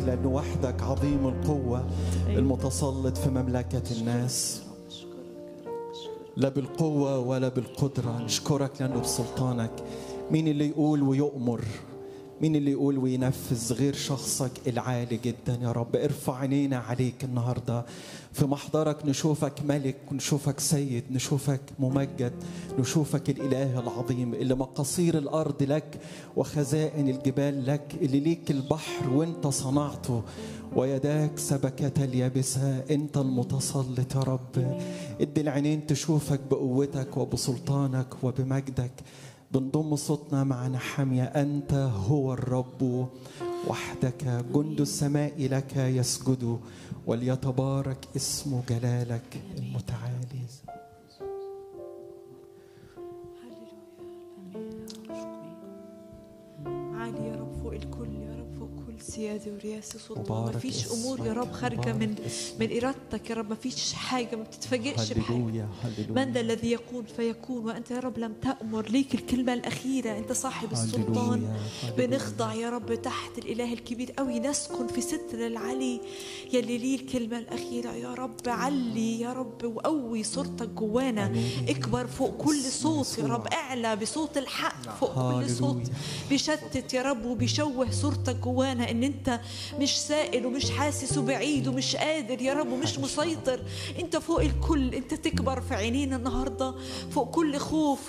لأنه وحدك عظيم القوة المتسلط في مملكة الناس لا بالقوة ولا بالقدرة نشكرك لأنه بسلطانك مين اللي يقول ويؤمر مين اللي يقول وينفذ غير شخصك العالي جدا يا رب ارفع عينينا عليك النهاردة في محضرك نشوفك ملك ونشوفك سيد نشوفك ممجد نشوفك الإله العظيم اللي مقاصير الأرض لك وخزائن الجبال لك اللي ليك البحر وانت صنعته ويداك سبكة اليابسة انت المتسلط يا رب ادي العينين تشوفك بقوتك وبسلطانك وبمجدك بنضم صوتنا مع نحمية أنت هو الرب وحدك جند السماء لك يسجد وليتبارك اسم جلالك المتعالي عالي يا رب فوق الكل يا رب فوق كل سيادة ورياسة سلطان ما مبارك فيش اسمك، أمور يا رب خارجة من مبارك اسمك. من إرادتك يا رب ما فيش حاجة ما بتتفاجئش بحاجة هللويا هللويا من ذا الذي يقول فيكون وأنت يا رب لم تأمر ليك الكلمة الأخيرة أنت صاحب السلطان هللويا، هللويا. بنخضع يا رب تحت الإله الكبير قوي نسكن في ستر العلي يلي ليه الكلمة الأخيرة يا رب علي يا رب وقوي صورتك جوانا اكبر فوق كل صوت يا رب اعلى بصوت الحق فوق كل صوت هللويا. بيشتت يا رب وبيشوه صورتك جوانا ان انت مش سائل ومش حاسس وبعيد ومش قادر يا رب ومش مسيطر انت فوق الكل انت تكبر في عينينا النهارده فوق كل خوف